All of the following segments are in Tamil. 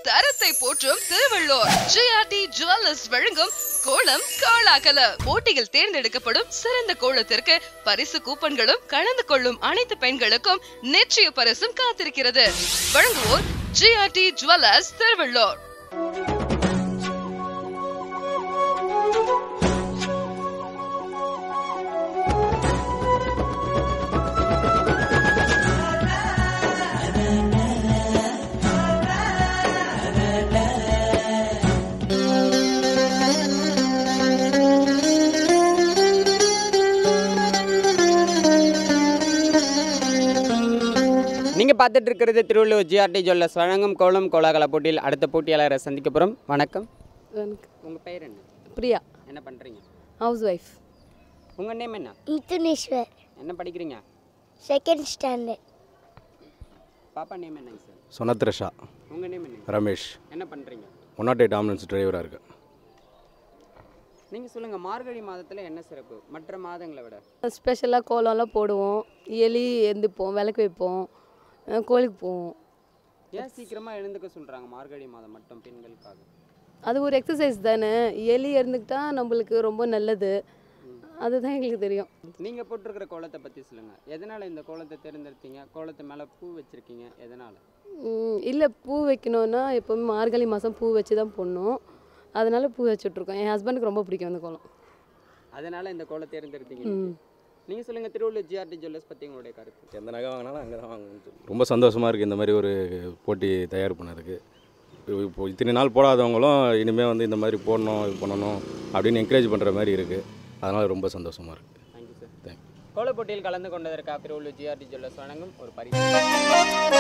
தரத்தை போற்றும் திருவள்ளூர் ஜிஆர்டி ஜுவல்லர்ஸ் வழங்கும் கோலம் கோலாகல போட்டியில் தேர்ந்தெடுக்கப்படும் சிறந்த கோலத்திற்கு பரிசு கூப்பன்களும் கலந்து கொள்ளும் அனைத்து பெண்களுக்கும் நிச்சய பரிசும் காத்திருக்கிறது வழங்குவோர் ஜிஆர்டி ஜுவல்லர்ஸ் திருவள்ளூர் நீங்கள் பார்த்துட்டு இருக்கிறது திருவள்ளூர் ஜிஆர்டி ஜுவல்லர்ஸ் வழங்கும் கோலம் கோலாகல போட்டியில் அடுத்த போட்டியாளரை சந்திக்க போகிறோம் வணக்கம் எனக்கு உங்கள் பெயர் என்ன பிரியா என்ன பண்ணுறீங்க ஹவுஸ் ஒய்ஃப் உங்கள் நேம் என்ன மிதுனேஸ்வர் என்ன படிக்கிறீங்க செகண்ட் ஸ்டாண்டர்ட் பாப்பா நேம் என்னங்க சார் சுனத்ரிஷா உங்கள் நேம் என்ன ரமேஷ் என்ன பண்ணுறீங்க ஒன் நாட் எயிட் ஆம்புலன்ஸ் டிரைவராக இருக்கு நீங்கள் சொல்லுங்கள் மார்கழி மாதத்தில் என்ன சிறப்பு மற்ற மாதங்களை விட ஸ்பெஷலாக கோலம்லாம் போடுவோம் எலி எந்திப்போம் விளக்கு வைப்போம் அஹ் கோயிலுக்கு போவோம் ஏன் சீக்கிரமாக எழுந்துக்க சொல்கிறாங்க மார்கழி மாதம் மட்டும் பெண்களுக்காக அது ஒரு எக்ஸசைஸ் தானே எலி இருந்துக்கிட்டா நம்மளுக்கு ரொம்ப நல்லது அதுதான் எங்களுக்கு தெரியும் நீங்கள் போட்டிருக்கிற கோலத்தை பற்றி சொல்லுங்கள் எதனால் இந்த கோலத்தை தேர்ந்தெடுத்தீங்க கோலத்து மேலே பூ வச்சுருக்கீங்க எதனால் இல்லை பூ வைக்கணுன்னா எப்போவுமே மார்கழி மாதம் பூ வச்சு தான் போடணும் அதனால பூ வச்சுட்ருக்கோம் என் ஹஸ்பண்டுக்கு ரொம்ப பிடிக்கும் அந்த கோலம் அதனால் இந்த கோலத்தை தேர்ந்தெடுத்தீங்க ம். நீங்கள் சொல்லுங்கள் திருவள்ளூர் ஜிஆர்டி ஜுவல்லர்ஸ் பற்றி உங்களுடைய கருத்து எந்த நகை வாங்கினாலும் அங்கே தான் வாங்கணும்னு சொல்லி ரொம்ப சந்தோஷமாக இருக்குது இந்த மாதிரி ஒரு போட்டி தயார் பண்ணதுக்கு இப்போ- இப்போ இத்தனை நாள் போடாதவங்களும் இனிமேல் வந்து இந்த மாதிரி போடணும் இது பண்ணணும் அப்படின்னு என்கரேஜ் பண்ணுற மாதிரி இருக்குது அதனால் ரொம்ப சந்தோஷமாக இருக்குது தேங்க்யூ சார் தேங்க்யூ கோல போட்டியில் கலந்து கொண்டதற்காக திருவள்ளூர் ஜிஆர்டி ஜுவல்லர்ஸ் வழங்கும் ஒரு பரிசு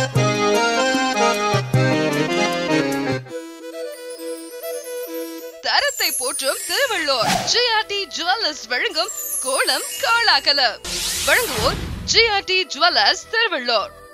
தரத்தை போற்றும் திருவள்ளூர் ஜிஆர்டி ஜுவல்லர்ஸ் வழங்கும் கோலம் கோலாகல வழங்குவோர் ஜிஆர்டி ஜுவல்லர்ஸ் திருவள்ளூர்